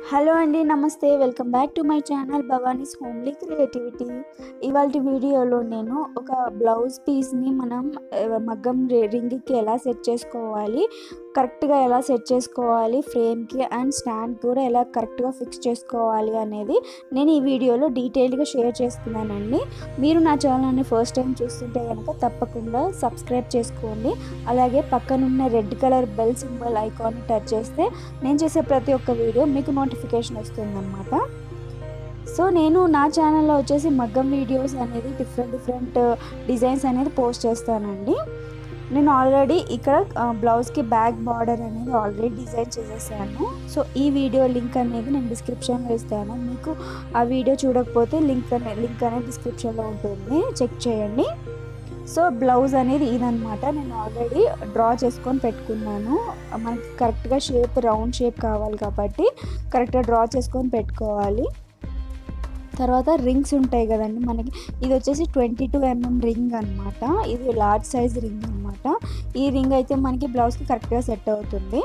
hello అండి నమస్తే welcome back to my channel Bhavani's homely creativity ఇవాళ వీడియోలో నేను ఒక బ్లౌజ్ పీస్ని మనం ఆ, మగ్గం రి- రింగ్కి ఎలా సెట్ చేసుకోవాలి కరెక్ట్గా ఎలా సెట్ చేసుకోవాలి ఫ్రేమ్కి అండ్ స్టాండ్ కూడా ఎలా కరెక్ట్గా ఫిక్స్ చేసుకోవాలి అనేది నేను ఈ వీడియోలో డీటెయిల్గా షేర్ చేస్తున్నానండి మీరు నా ఛానల్ని ఫస్ట్ టైం చూస్తుంటే కనుక తప్పకుండా సబ్స్క్రైబ్ చేసుకోండి అలాగే పక్కనున్న రెడ్ కలర్ బెల్ సింబల్ ఐకాన్ని టచ్ చేస్తే నేను చేసే ప్రతి ఒక్క వీడియో మీకు నోటిఫికేషన్ వస్తుందన్నమాట సో నేను నా ఛానల్లో వచ్చేసి మగ్గం వీడియోస్ అనేది డిఫరెంట్ డిఫరెంట్ డిజైన్స్ అనేది పోస్ట్ చేస్తానండి నేను ఆల్రెడీ ఇక్కడ ఆ, బ్లౌజ్కి బ్యాక్ బార్డర్ అనేది ఆల్రెడీ డిజైన్ చేసేసాను సో ఈ వీడియో లింక్ అనేది నేను డిస్క్రిప్షన్లో ఇస్తాను మీకు ఆ వీడియో చూడకపోతే లింక్ అనే లింక్ అనేది డిస్క్రిప్షన్లో ఉంటుంది చెక్ చేయండి సో బ్లౌజ్ అనేది ఇదనమాట నేను ఆల్రెడీ డ్రా చేసుకొని పెట్టుకున్నాను మనకి కరెక్ట్గా షేప్ రౌండ్ షేప్ కావాలి కాబట్టి కరెక్ట్గా డ్రా చేసుకొని పెట్టుకోవాలి తర్వాత రింగ్స్ ఉంటాయి కదండి మనకి ఇది వచ్చేసి ట్వంటీ టూ ఎంఎం రింగ్ అనమాట ఇది లార్జ్ సైజ్ రింగ్ అనమాట ఈ రింగ్ అయితే మనకి బ్లౌజ్కి కరెక్ట్గా సెట్ అవుతుంది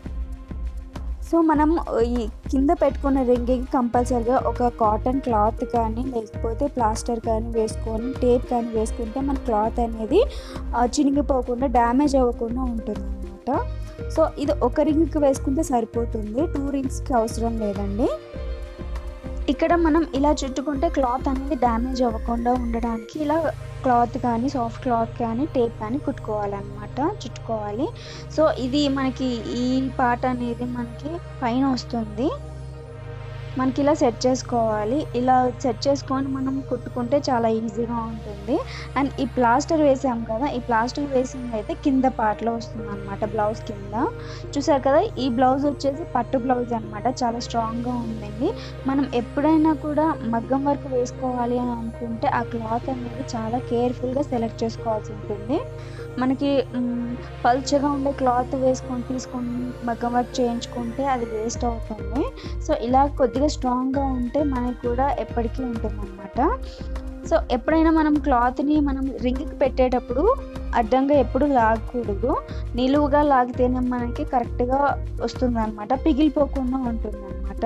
సో మనం ఈ కింద పెట్టుకున్న రింగ్కి కంపల్సరిగా ఒక కాటన్ క్లాత్ కానీ లేకపోతే ప్లాస్టర్ కానీ వేసుకొని టేప్ కానీ వేసుకుంటే మన క్లాత్ అనేది ఆ, చినిగిపోకుండా డ్యామేజ్ అవ్వకుండా ఉంటుంది అనమాట సో ఇది ఒక రింగ్కి వేసుకుంటే సరిపోతుంది టూ రింగ్స్కి అవసరం లేదండి ఇక్కడ మనం ఇలా చుట్టుకుంటే క్లాత్ అనేది డ్యామేజ్ అవ్వకుండా ఉండడానికి ఇలా క్లాత్ కానీ సాఫ్ట్ క్లాత్ కానీ టేప్ కానీ కుట్టుకోవాలన్నమాట చుట్టుకోవాలి సో ఇది మనకి ఈ పార్ట్ అనేది మనకి పైన వస్తుంది మనకి ఇలా సెట్ చేసుకోవాలి ఇలా సెట్ చేసుకొని మనం కుట్టుకుంటే చాలా ఈజీగా ఉంటుంది అండ్ ఈ ప్లాస్టర్ వేసాం కదా ఈ ప్లాస్టర్ వేసింది అయితే కింద పార్ట్లో వస్తుంది అనమాట బ్లౌజ్ కింద చూసారు కదా ఈ బ్లౌజ్ వచ్చేసి పట్టు బ్లౌజ్ అనమాట చాలా స్ట్రాంగ్గా ఉందండి మనం ఎప్పుడైనా కూడా మగ్గం వర్క్ వేసుకోవాలి అని అనుకుంటే ఆ క్లాత్ అనేది చాలా కేర్ఫుల్గా సెలెక్ట్ చేసుకోవాల్సి ఉంటుంది మనకి మ్, పల్చగా ఉండే క్లాత్ వేసుకొని తీసుకొని మగ్గం వర్క్ చేయించుకుంటే అది వేస్ట్ అవుతుంది సో ఇలా కొద్దిగా స్ట్రాంగ్గా ఉంటే మనకి కూడా ఎప్పటికీ ఉంటుంది సో ఎప్పుడైనా మనం క్లాత్ని మనం రింగ్కి పెట్టేటప్పుడు అడ్డంగా ఎప్పుడు లాగకూడదు నిలువుగా లాగితేనే మనకి కరెక్ట్గా వస్తుంది అనమాట పిగిలిపోకుండా ఉంటుంది అనమాట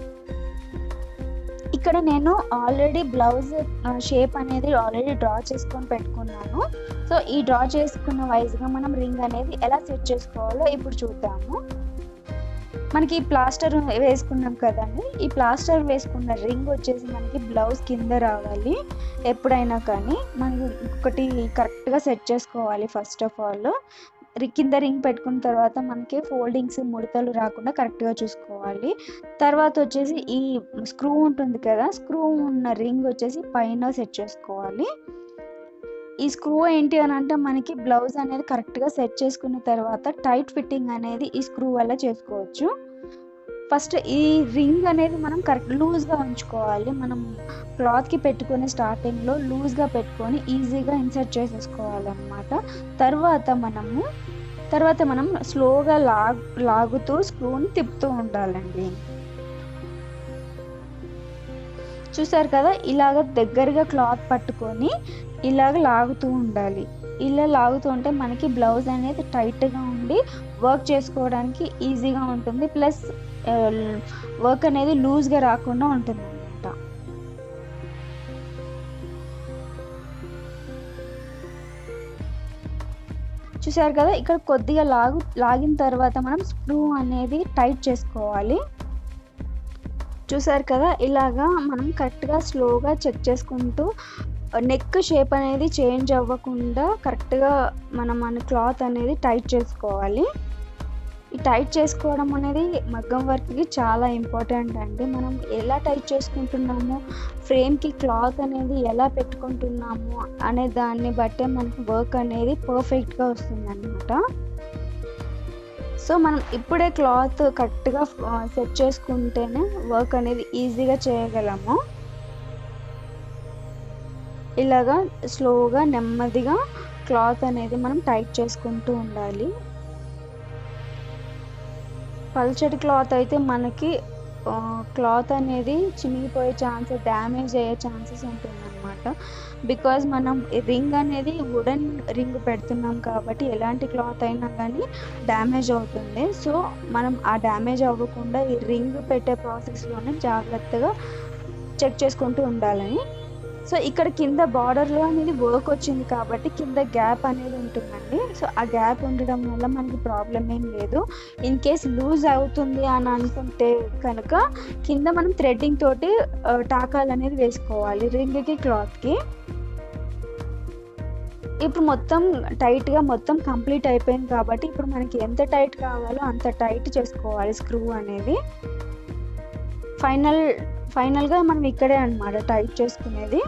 ఇక్కడ నేను ఆల్రెడీ బ్లౌజ్ షేప్ అనేది ఆల్రెడీ డ్రా చేసుకొని పెట్టుకున్నాను సో ఈ డ్రా చేసుకున్న వైజ్గా మనం రింగ్ అనేది ఎలా సెట్ చేసుకోవాలో ఇప్పుడు చూద్దాము మనకి ఈ ప్లాస్టర్ వేసుకున్నాం కదండి ఈ ప్లాస్టర్ వేసుకున్న రింగ్ వచ్చేసి మనకి బ్లౌజ్ కింద రావాలి ఎప్పుడైనా కానీ మనకి ఒకటి కరెక్ట్గా సెట్ చేసుకోవాలి ఫస్ట్ ఆఫ్ ఆల్ కింద రింగ్ పెట్టుకున్న తర్వాత మనకి ఫోల్డింగ్స్ ముడతలు రాకుండా కరెక్ట్గా చూసుకోవాలి తర్వాత వచ్చేసి ఈ స్క్రూ ఉంటుంది కదా స్క్రూ ఉన్న రింగ్ వచ్చేసి పైన సెట్ చేసుకోవాలి ఈ స్క్రూ ఏంటి అని అంటే మనకి బ్లౌజ్ అనేది కరెక్ట్గా సెట్ చేసుకున్న తర్వాత టైట్ ఫిట్టింగ్ అనేది ఈ స్క్రూ వల్ల చేసుకోవచ్చు ఫస్ట్ ఈ రింగ్ అనేది మనం కరెక్ట్ లూజ్గా ఉంచుకోవాలి మనం క్లాత్కి పెట్టుకునే స్టార్టింగ్లో లూజ్గా పెట్టుకొని ఈజీగా ఇన్సర్ట్ చేసేసుకోవాలన్నమాట తర్వాత మనము తర్వాత మనం స్లోగా లాగ్ లాగుతూ స్క్రూని తిప్పుతూ ఉండాలండి చూసారు కదా ఇలాగ దగ్గరగా క్లాత్ పట్టుకొని ఇలాగ లాగుతూ ఉండాలి ఇలా లాగుతూ ఉంటే మనకి బ్లౌజ్ అనేది టైట్గా ఉండి వర్క్ చేసుకోవడానికి ఈజీగా ఉంటుంది ప్లస్ వర్క్ అనేది లూజ్గా రాకుండా ఉంటుంది అనమాట చూసారు కదా ఇక్కడ కొద్దిగా లాగు లాగిన తర్వాత మనం స్క్రూ అనేది టైట్ చేసుకోవాలి చూసారు కదా ఇలాగా మనం కరెక్ట్గా స్లోగా చెక్ చేసుకుంటూ నెక్ షేప్ అనేది చేంజ్ అవ్వకుండా కరెక్ట్గా మనం మన క్లాత్ అనేది టైట్ చేసుకోవాలి ఈ టైట్ చేసుకోవడం అనేది మగ్గం వర్క్కి చాలా ఇంపార్టెంట్ అండి మనం ఎలా టైట్ చేసుకుంటున్నాము ఫ్రేమ్కి క్లాత్ అనేది ఎలా పెట్టుకుంటున్నాము అనే దాన్ని బట్టే మనకి వర్క్ అనేది పర్ఫెక్ట్గా వస్తుంది అనమాట సో మనం ఇప్పుడే క్లాత్ కరెక్ట్గా సెట్ చేసుకుంటేనే వర్క్ అనేది ఈజీగా చేయగలము ఇలాగా స్లోగా నెమ్మదిగా క్లాత్ అనేది మనం టైట్ చేసుకుంటూ ఉండాలి పల్చటి క్లాత్ అయితే మనకి క్లాత్ అనేది చినిగిపోయే ఛాన్సెస్ డ్యామేజ్ అయ్యే ఛాన్సెస్ ఉంటుందన్నమాట బికాజ్ మనం రింగ్ అనేది వుడెన్ రింగ్ పెడుతున్నాం కాబట్టి ఎలాంటి క్లాత్ అయినా కానీ డ్యామేజ్ అవుతుంది సో మనం ఆ డ్యామేజ్ అవ్వకుండా ఈ రింగ్ పెట్టే ప్రాసెస్లోనే జాగ్రత్తగా చెక్ చేసుకుంటూ ఉండాలని సో ఇక్కడ కింద బార్డర్లో అనేది వర్క్ వచ్చింది కాబట్టి కింద గ్యాప్ అనేది ఉంటుందండి సో ఆ గ్యాప్ ఉండడం వల్ల మనకి ప్రాబ్లం ఏం లేదు ఇన్ కేస్ లూజ్ అవుతుంది అని అనుకుంటే కనుక కింద మనం థ్రెడ్డింగ్ తోటి ఆ, టాకాలు అనేది వేసుకోవాలి రింగ్కి క్లాత్కి ఇప్పుడు మొత్తం టైట్గా మొత్తం కంప్లీట్ అయిపోయింది కాబట్టి ఇప్పుడు మనకి ఎంత టైట్ కావాలో అంత టైట్ చేసుకోవాలి స్క్రూ అనేది ఫైనల్ ఫైనల్గా మనం ఇక్కడే అనమాట టైట్ చేసుకునేది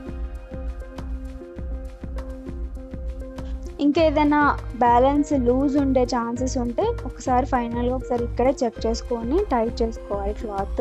ఇంకేదైనా బ్యాలెన్స్ లూజ్ ఉండే ఛాన్సెస్ ఉంటే ఒకసారి ఫైనల్గా ఒకసారి ఇక్కడే చెక్ చేసుకొని టైట్ చేసుకోవాలి క్లాత్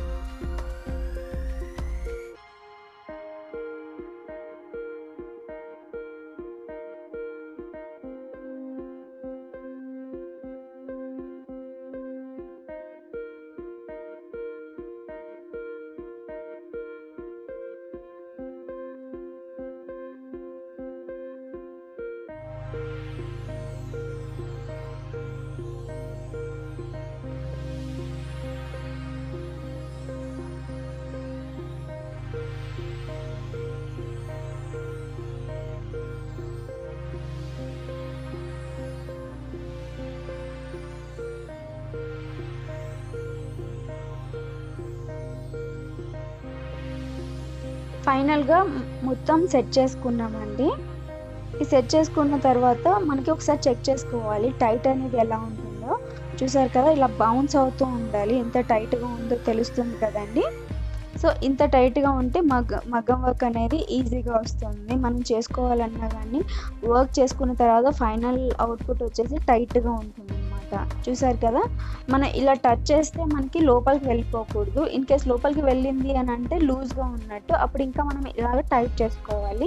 ఫైనల్గా మొత్తం సెట్ చేసుకున్నామండి ఈ సెట్ చేసుకున్న తర్వాత మనకి ఒకసారి చెక్ చేసుకోవాలి టైట్ అనేది ఎలా ఉంటుందో చూసారు కదా ఇలా బౌన్స్ అవుతూ ఉండాలి ఎంత టైట్గా ఉందో తెలుస్తుంది కదండి సో ఇంత టైట్గా ఉంటే మగ్గ మగ్గం వర్క్ అనేది ఈజీగా వస్తుంది మనం చేసుకోవాలన్నా కానీ వర్క్ చేసుకున్న తర్వాత ఫైనల్ అవుట్పుట్ వచ్చేసి టైట్గా ఉంటుంది అనమాట చూసారు కదా మనం ఇలా టచ్ చేస్తే మనకి లోపలికి వెళ్ళిపోకూడదు ఇన్ కేస్ లోపలికి వెళ్ళింది అని అంటే లూజ్గా ఉన్నట్టు అప్పుడు ఇంకా మనం ఇలాగ టైట్ చేసుకోవాలి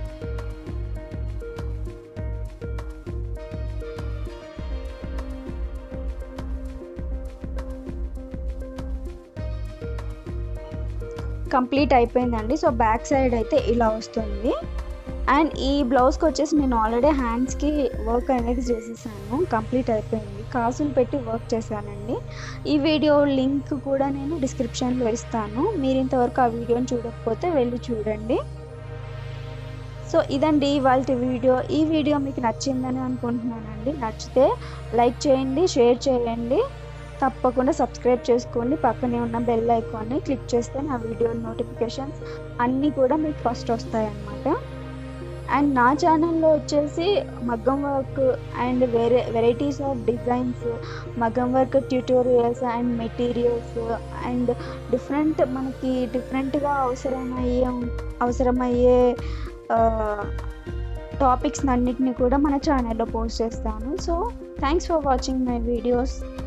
కంప్లీట్ అయిపోయిందండి సో బ్యాక్ సైడ్ అయితే ఇలా వస్తుంది అండ్ ఈ బ్లౌజ్కి వచ్చేసి నేను ఆల్రెడీ హ్యాండ్స్కి వర్క్ అనేది చేసేసాను కంప్లీట్ అయిపోయింది కాసులు పెట్టి వర్క్ చేశానండి ఈ వీడియో లింక్ కూడా నేను డిస్క్రిప్షన్లో ఇస్తాను మీరు ఇంతవరకు ఆ వీడియోని చూడకపోతే వెళ్ళి చూడండి సో ఇదండి ఇవాళ వీడియో ఈ వీడియో మీకు నచ్చిందని అనుకుంటున్నానండి నచ్చితే లైక్ చేయండి షేర్ చేయండి తప్పకుండా సబ్స్క్రైబ్ చేసుకోండి పక్కనే ఉన్న బెల్ ఐకాన్ని క్లిక్ చేస్తే నా వీడియో నోటిఫికేషన్స్ అన్నీ కూడా మీకు ఫస్ట్ వస్తాయన్నమాట అండ్ నా ఛానల్లో వచ్చేసి మగ్గం వర్క్ అండ్ వేరే వెరైటీస్ ఆఫ్ డిజైన్స్ మగ్గం work tutorials and materials and different మనకి డిఫరెంట్గా అవసరమయ్యే అవసరమయ్యే టాపిక్స్ అన్నిటిని కూడా మన ఛానల్లో పోస్ట్ చేస్తాను so thanks for watching my videos